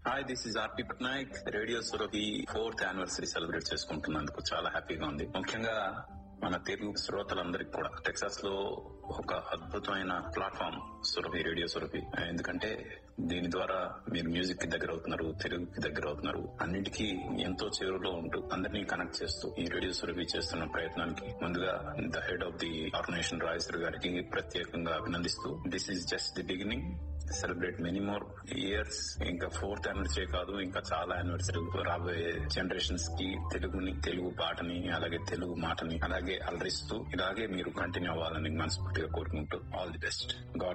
hi this is R P Patnaik radio Surabhi fourth anniversary celebrate చేసుకుంటున్నందుకు చాలా హ్యాపీగా ఉంది ముఖ్యంగా మన తెలుగు శ్రోతలందరికీ కూడా టెక్సాస్ లో ఒక అద్భుతమైన ప్లాట్ఫామ్ సురభి రేడియో సురభి ఎందుకంటే దీని ద్వారా మీరు మ్యూజిక్ కి దగ్గర అవుతున్నారు తెలుగుకి దగ్గర అవుతున్నారు అన్నిటికీ ఎంతో చేరులో ఉంటూ అందరినీ కనెక్ట్ చేస్తూ ఈ రేడియో సురభి చేస్తున్న ప్రయత్నానికి ముందుగా the head of the organisation Rayasar గారికి ప్రత్యేకంగా అభినందిస్తూ this is just the beginning celebrate many more years ఇంకా ఫోర్త్ యానివర్సరీ కాదు ఇంకా చాలా యానివర్సరీ రాబోయే జనరేషన్స్ కి తెలుగుని తెలుగు పాటని అలాగే తెలుగు మాటని అలాగే అలరిస్తూ ఇలాగే మీరు కంటిన్యూ అవ్వాలని మనస్ఫూర్తిగా కోరుకుంటూ ఆల్ ది బెస్ట్ గాడ్